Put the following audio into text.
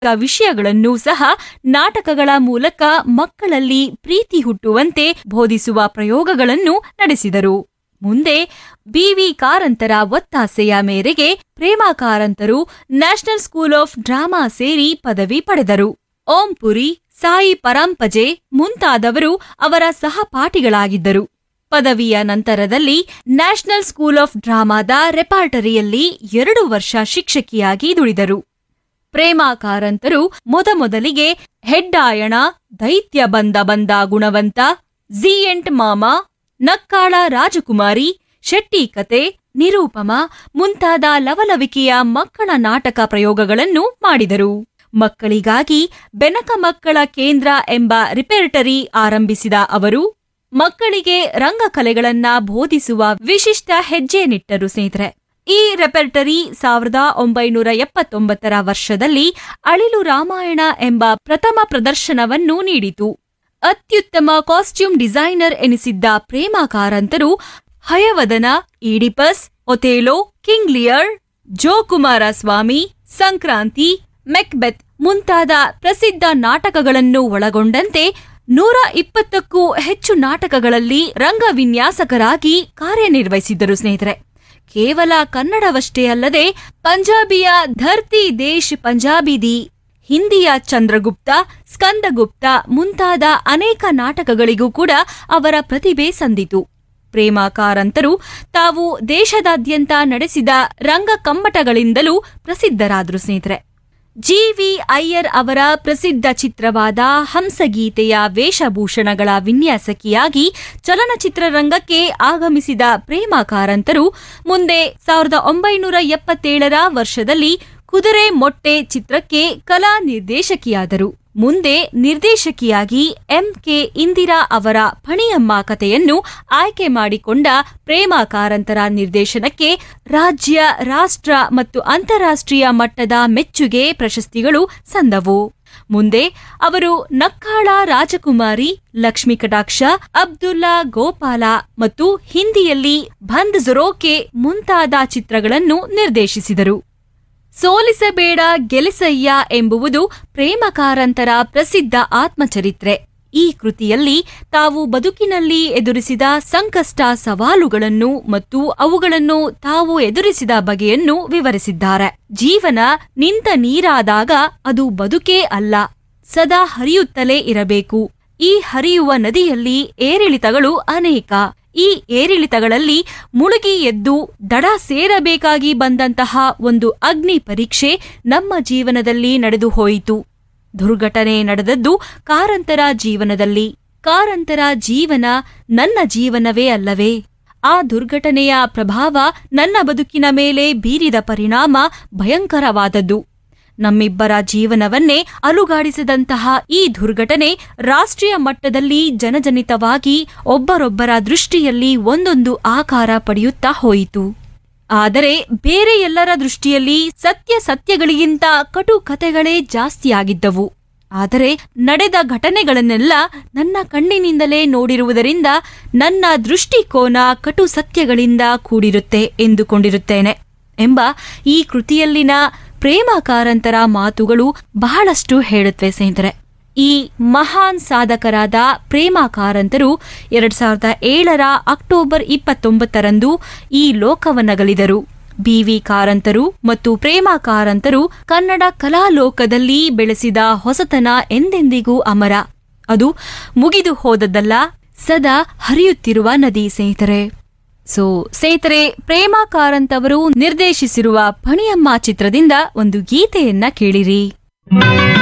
ವಿಷಯಗಳನ್ನೂ ಸಹ ನಾಟಕಗಳ ಮೂಲಕ ಮಕ್ಕಳಲ್ಲಿ ಪ್ರೀತಿ ಹುಟ್ಟುವಂತೆ ಬೋಧಿಸುವ ಪ್ರಯೋಗಗಳನ್ನು ನಡೆಸಿದರು ಮುಂದೆ ಬಿವಿ ಕಾರಂತರ ಒತ್ತಾಸೆಯ ಮೇರೆಗೆ ಪ್ರೇಮ ಕಾರಂತರು ನ್ಯಾಷನಲ್ ಸ್ಕೂಲ್ ಆಫ್ ಡ್ರಾಮಾ ಸೇರಿ ಪದವಿ ಪಡೆದರು ಓಂ ಪುರಿ ಸಾಯಿ ಪರಂಪಜೆ ಮುಂತಾದವರು ಅವರ ಸಹಪಾಠಿಗಳಾಗಿದ್ದರು ಪದವಿಯ ನಂತರದಲ್ಲಿ ನ್ಯಾಷನಲ್ ಸ್ಕೂಲ್ ಆಫ್ ಡ್ರಾಮಾದ ರೆಪಾರ್ಟರಿಯಲ್ಲಿ ಎರಡು ವರ್ಷ ಶಿಕ್ಷಕಿಯಾಗಿ ದುಡಿದರು ಪ್ರೇಮ ಕಾರಂತರು ಮೊದಮೊದಲಿಗೆ ಹೆಡ್ಡಾಯಣ ದೈತ್ಯ ಬಂದ ಬಂದ ಗುಣವಂತ ಝಿಯೆಂಟ್ ಮಾಮ ನಕ್ಕಾಳ ರಾಜಕುಮಾರಿ ಶೆಟ್ಟಿ ಕತೆ ನಿರೂಪಮ ಮುಂತಾದ ಲವಲವಿಕೆಯ ಮಕ್ಕಳ ನಾಟಕ ಪ್ರಯೋಗಗಳನ್ನು ಮಾಡಿದರು ಮಕ್ಕಳಿಗಾಗಿ ಬೆನಕ ಮಕ್ಕಳ ಕೇಂದ್ರ ಎಂಬ ರಿಪೆರ್ಟರಿ ಆರಂಭಿಸಿದ ಅವರು ಮಕ್ಕಳಿಗೆ ರಂಗಕಲೆಗಳನ್ನ ಬೋಧಿಸುವ ವಿಶಿಷ್ಟ ಹೆಜ್ಜೆ ನಿಟ್ಟರು ಸ್ನೇಹಿತರೆ ಈ ರೆಪರ್ಟರಿ ಸಾವಿರದ ಒಂಬೈನೂರ ಎಪ್ಪತ್ತೊಂಬತ್ತರ ವರ್ಷದಲ್ಲಿ ಅಳಿಲು ರಾಮಾಯಣ ಎಂಬ ಪ್ರಥಮ ಪ್ರದರ್ಶನವನ್ನು ನೀಡಿತು ಅತ್ಯುತ್ತಮ ಕಾಸ್ಟ್ಯೂಮ್ ಡಿಸೈನರ್ ಎನಿಸಿದ್ದ ಪ್ರೇಮ ಕಾರಂತರು Hayavadana Oedipus Othello King Lear Jo Kumaraswamy Sankranti Macbeth ಮುಂತಾದ ಪ್ರಸಿದ್ಧ ನಾಟಕಗಳನ್ನು ಒಳಗೊಂಡಂತೆ ನೂರ ಇಪ್ಪತ್ತಕ್ಕೂ ಹೆಚ್ಚು ನಾಟಕಗಳಲ್ಲಿ ರಂಗವಿನ್ಯಾಸಕರಾಗಿ ಕಾರ್ಯನಿರ್ವಹಿಸಿದ್ದರು ಸ್ನೇಹಿತರೆ ಕೇವಲ ಕನ್ನಡವಷ್ಟೇ ಅಲ್ಲದೆ ಪಂಜಾಬಿಯ ಧರ್ತಿ ದೇಶ್ ಪಂಜಾಬಿ ದಿ ಹಿಂದಿಯ ಚಂದ್ರಗುಪ್ತ ಸ್ಕಂದಗುಪ್ತ ಮುಂತಾದ ಅನೇಕ ನಾಟಕಗಳಿಗೂ ಕೂಡ ಅವರ ಪ್ರತಿಭೆ ಸಂದಿತು ಪ್ರೇಮ ಕಾರಂತರು ತಾವು ದೇಶದಾದ್ಯಂತ ನಡೆಸಿದ ರಂಗ ಕಮ್ಮಟಗಳಿಂದಲೂ ಪ್ರಸಿದ್ಧರಾದರು ಸ್ನೇಹಿತರೆ ಜಿ ವಿ ಅಯ್ಯರ್ ಅವರ ಪ್ರಸಿದ್ಧ ಚಿತ್ರವಾದ ಹಂಸಗೀತೆಯ ವೇಷಭೂಷಣಗಳ ವಿನ್ಯಾಸಕಿಯಾಗಿ ಚಲನಚಿತ್ರರಂಗಕ್ಕೆ ಆಗಮಿಸಿದ ಪ್ರೇಮ ಕಾರಂತರು ಮುಂದೆ ಸಾವಿರದ ಒಂಬೈನೂರ ಎಪ್ಪತ್ತೇಳರ ವರ್ಷದಲ್ಲಿ ಕುದುರೆ ಮೊಟ್ಟೆ ಚಿತ್ರಕ್ಕೆ ಕಲಾ ನಿರ್ದೇಶಕಿಯಾದರು ಮುಂದೆ ನಿರ್ದೇಶಕಿಯಾಗಿ ಎಂ ಕೆ ಇಂದಿರಾ ಅವರ ಫಣಿಯಮ್ಮ ಕಥೆಯನ್ನು ಆಯ್ಕೆ ಮಾಡಿಕೊಂಡ ಪ್ರೇಮ ಕಾರಂತರ ನಿರ್ದೇಶನಕ್ಕೆ ರಾಜ್ಯ ರಾಷ್ಟ್ರ ಮತ್ತು ಅಂತಾರಾಷ್ಟ್ರೀಯ ಮಟ್ಟದ ಮೆಚ್ಚುಗೆ ಪ್ರಶಸ್ತಿಗಳು ಸಂದವು ಮುಂದೆ ಅವರು ನಕ್ಕಾಳ ರಾಜಕುಮಾರಿ ಲಕ್ಷ್ಮೀ ಕಟಾಕ್ಷ ಅಬ್ದುಲ್ಲಾ ಗೋಪಾಲ ಮತ್ತು ಹಿಂದಿಯಲ್ಲಿ ಬಂದ್ ಜೊರೋಕೆ ಮುಂತಾದ ಚಿತ್ರಗಳನ್ನು ನಿರ್ದೇಶಿಸಿದರು ಸೋಲಿಸಬೇಡ ಗೆಲಿಸಯ್ಯ ಎಂಬುವುದು ಪ್ರೇಮ ಕಾರಂತರ ಪ್ರಸಿದ್ಧ ಆತ್ಮಚರಿತ್ರೆ ಈ ಕೃತಿಯಲ್ಲಿ ತಾವು ಬದುಕಿನಲ್ಲಿ ಎದುರಿಸಿದ ಸಂಕಷ್ಟ ಸವಾಲುಗಳನ್ನು ಮತ್ತು ಅವುಗಳನ್ನು ತಾವು ಎದುರಿಸಿದ ಬಗೆಯನ್ನು ವಿವರಿಸಿದ್ದಾರೆ ಜೀವನ ನಿಂತ ನೀರಾದಾಗ ಅದು ಬದುಕೇ ಅಲ್ಲ ಸದಾ ಹರಿಯುತ್ತಲೇ ಇರಬೇಕು ಈ ಹರಿಯುವ ನದಿಯಲ್ಲಿ ಏರಿಳಿತಗಳು ಅನೇಕ ಈ ಏರಿಳಿತಗಳಲ್ಲಿ ಮುಳುಗಿ ಎದ್ದು ದಡ ಸೇರಬೇಕಾಗಿ ಬಂದಂತಹ ಒಂದು ಅಗ್ನಿ ಪರೀಕ್ಷೆ ನಮ್ಮ ಜೀವನದಲ್ಲಿ ನಡೆದು ಹೋಯಿತು ದುರ್ಘಟನೆ ನಡೆದದ್ದು ಕಾರಂತರ ಜೀವನದಲ್ಲಿ ಕಾರಂತರ ಜೀವನ ನನ್ನ ಜೀವನವೇ ಅಲ್ಲವೇ ಆ ದುರ್ಘಟನೆಯ ಪ್ರಭಾವ ನನ್ನ ಬದುಕಿನ ಮೇಲೆ ಬೀರಿದ ಪರಿಣಾಮ ಭಯಂಕರವಾದದ್ದು ನಮ್ಮಿಬ್ಬರ ಜೀವನವನ್ನೇ ಅಲುಗಾಡಿಸಿದಂತಹ ಈ ದುರ್ಘಟನೆ ರಾಷ್ಟ್ರೀಯ ಮಟ್ಟದಲ್ಲಿ ಜನಜನಿತವಾಗಿ ಒಬ್ಬರೊಬ್ಬರ ದೃಷ್ಟಿಯಲ್ಲಿ ಒಂದೊಂದು ಆಕಾರ ಪಡೆಯುತ್ತಾ ಹೋಯಿತು ಆದರೆ ಬೇರೆ ಎಲ್ಲರ ದೃಷ್ಟಿಯಲ್ಲಿ ಸತ್ಯ ಸತ್ಯಗಳಿಗಿಂತ ಕಟು ಕಥೆಗಳೇ ಜಾಸ್ತಿಯಾಗಿದ್ದವು ಆದರೆ ನಡೆದ ಘಟನೆಗಳನ್ನೆಲ್ಲ ನನ್ನ ಕಣ್ಣಿನಿಂದಲೇ ನೋಡಿರುವುದರಿಂದ ನನ್ನ ದೃಷ್ಟಿಕೋನ ಕಟು ಸತ್ಯಗಳಿಂದ ಕೂಡಿರುತ್ತೆ ಎಂದುಕೊಂಡಿರುತ್ತೇನೆ ಎಂಬ ಈ ಕೃತಿಯಲ್ಲಿನ ಪ್ರೇಮ ಕಾರಂತರ ಮಾತುಗಳು ಬಹಳಷ್ಟು ಹೇಳುತ್ತವೆ ಸ್ನೇಹಿತರೆ ಈ ಮಹಾನ್ ಸಾಧಕರಾದ ಪ್ರೇಮ ಕಾರಂತರು ಎರಡ್ ಸಾವಿರದ ಏಳರ ಅಕ್ಟೋಬರ್ ಇಪ್ಪತ್ತೊಂಬತ್ತರಂದು ಈ ಲೋಕವನ್ನಗಲಿದರು ಬಿವಿ ಕಾರಂತರು ಮತ್ತು ಪ್ರೇಮ ಕಾರಂತರು ಕನ್ನಡ ಕಲಾಲೋಕದಲ್ಲಿ ಬೆಳೆಸಿದ ಹೊಸತನ ಎಂದೆಂದಿಗೂ ಅಮರ ಅದು ಮುಗಿದು ಹೋದದ್ದಲ್ಲ ಸದಾ ಹರಿಯುತ್ತಿರುವ ನದಿ ಸ್ನೇಹಿತರೆ ಸೊ ಸ್ನೇಹಿತರೆ ಪ್ರೇಮ ಕಾರಂತ್ ಅವರು ನಿರ್ದೇಶಿಸಿರುವ ಪಣಿಯಮ್ಮ ಚಿತ್ರದಿಂದ ಒಂದು ಗೀತೆಯನ್ನ ಕೇಳಿರಿ